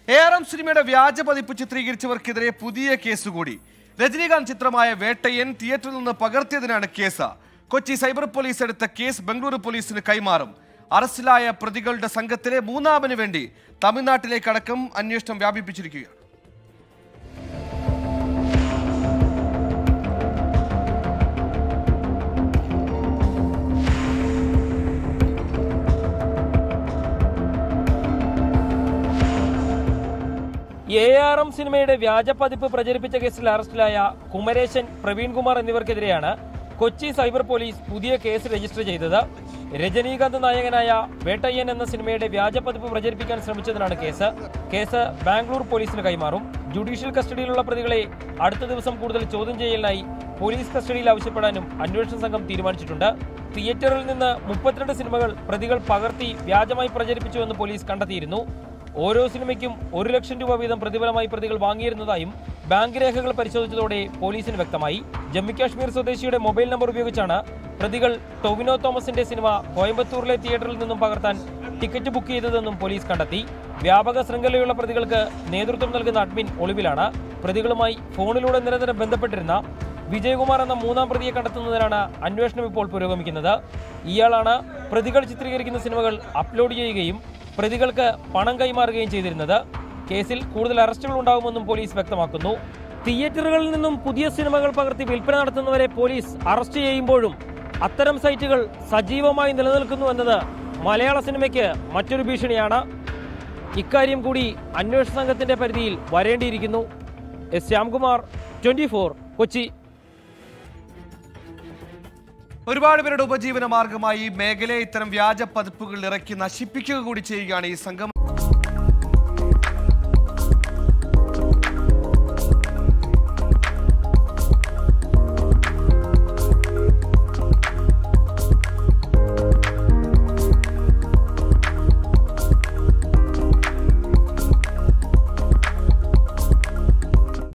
A R M സിനിമയുടെ വ്യാജ പതിപ്പ് ചിത്രീകരിച്ചവർക്കെതിരെ പുതിയ കേസ് കൂടി രജനീകാന്ത് ചിത്രമായ വേട്ടയൻ തിയേറ്ററിൽ നിന്ന് പകർത്തിയതിനാണ് കേസ് കൊച്ചി സൈബർ പോലീസ് എടുത്ത കേസ് ബംഗളൂരു പോലീസിന് കൈമാറും അറസ്റ്റിലായ പ്രതികളുടെ സംഘത്തിലെ മൂന്നാമന് വേണ്ടി തമിഴ്നാട്ടിലേക്കടക്കം അന്വേഷണം വ്യാപിപ്പിച്ചിരിക്കുകയാണ് എ ആർ എം സിനിമയുടെ വ്യാജ പതിപ്പ് പ്രചരിപ്പിച്ച കേസിൽ അറസ്റ്റിലായ കുമരേശൻ പ്രവീൺ കുമാർ എന്നിവർക്കെതിരെയാണ് കൊച്ചി സൈബർ പോലീസ് പുതിയ കേസ് രജിസ്റ്റർ ചെയ്തത് രജനീകാന്ത് നായകനായ വേട്ടയ്യൻ എന്ന സിനിമയുടെ വ്യാജ പതിപ്പ് പ്രചരിപ്പിക്കാൻ ശ്രമിച്ചതിനാണ് കേസ് കേസ് ബാംഗ്ലൂർ പോലീസിന് കൈമാറും ജുഡീഷ്യൽ കസ്റ്റഡിയിലുള്ള പ്രതികളെ അടുത്ത ദിവസം കൂടുതൽ ചോദ്യം ചെയ്യലിനായി പോലീസ് കസ്റ്റഡിയിൽ ആവശ്യപ്പെടാനും അന്വേഷണ സംഘം തീരുമാനിച്ചിട്ടുണ്ട് തിയേറ്ററിൽ നിന്ന് മുപ്പത്തിരണ്ട് സിനിമകൾ പ്രതികൾ പകർത്തി വ്യാജമായി പ്രചരിപ്പിച്ചുവെന്ന് പോലീസ് കണ്ടെത്തിയിരുന്നു ഓരോ സിനിമയ്ക്കും ഒരു ലക്ഷം രൂപ വീതം പ്രതിഫലമായി പ്രതികൾ വാങ്ങിയിരുന്നതായും ബാങ്ക് രേഖകൾ പരിശോധിച്ചതോടെ പോലീസിന് വ്യക്തമായി ജമ്മുകാശ്മീർ സ്വദേശിയുടെ മൊബൈൽ നമ്പർ ഉപയോഗിച്ചാണ് പ്രതികൾ ടൊവിനോ തോമസിന്റെ സിനിമ കോയമ്പത്തൂരിലെ തിയേറ്ററിൽ നിന്നും പകർത്താൻ ടിക്കറ്റ് ബുക്ക് ചെയ്തതെന്നും പോലീസ് കണ്ടെത്തി വ്യാപക ശൃംഖലയുള്ള പ്രതികൾക്ക് നേതൃത്വം നൽകുന്ന അഡ്മിൻ ഒളിവിലാണ് പ്രതികളുമായി ഫോണിലൂടെ നിരന്തരം ബന്ധപ്പെട്ടിരുന്ന വിജയകുമാർ എന്ന മൂന്നാം പ്രതിയെ കണ്ടെത്തുന്നതിനാണ് അന്വേഷണം ഇപ്പോൾ പുരോഗമിക്കുന്നത് ഇയാളാണ് പ്രതികൾ ചിത്രീകരിക്കുന്ന സിനിമകൾ അപ്ലോഡ് ചെയ്യുകയും പ്രതികൾക്ക് പണം കൈമാറുകയും ചെയ്തിരുന്നത് കേസിൽ കൂടുതൽ അറസ്റ്റുകൾ ഉണ്ടാകുമെന്നും പോലീസ് വ്യക്തമാക്കുന്നു തിയേറ്ററുകളിൽ നിന്നും പുതിയ സിനിമകൾ പകർത്തി വിൽപ്പന നടത്തുന്നവരെ പോലീസ് അറസ്റ്റ് ചെയ്യുമ്പോഴും അത്തരം സൈറ്റുകൾ സജീവമായി നിലനിൽക്കുന്നു എന്നത് മലയാള സിനിമയ്ക്ക് മറ്റൊരു ഭീഷണിയാണ് ഇക്കാര്യം കൂടി അന്വേഷണ സംഘത്തിന്റെ പരിധിയിൽ വരേണ്ടിയിരിക്കുന്നു എസ് ശ്യാംകുമാർ ട്വന്റി കൊച്ചി ഒരുപാട് പേരുടെ ഉപജീവന മാർഗമായി മേഖലയെ ഇത്തരം വ്യാജ പതിപ്പുകൾ ഇറക്കി നശിപ്പിക്കുക കൂടി ചെയ്യുകയാണ് ഈ സംഘം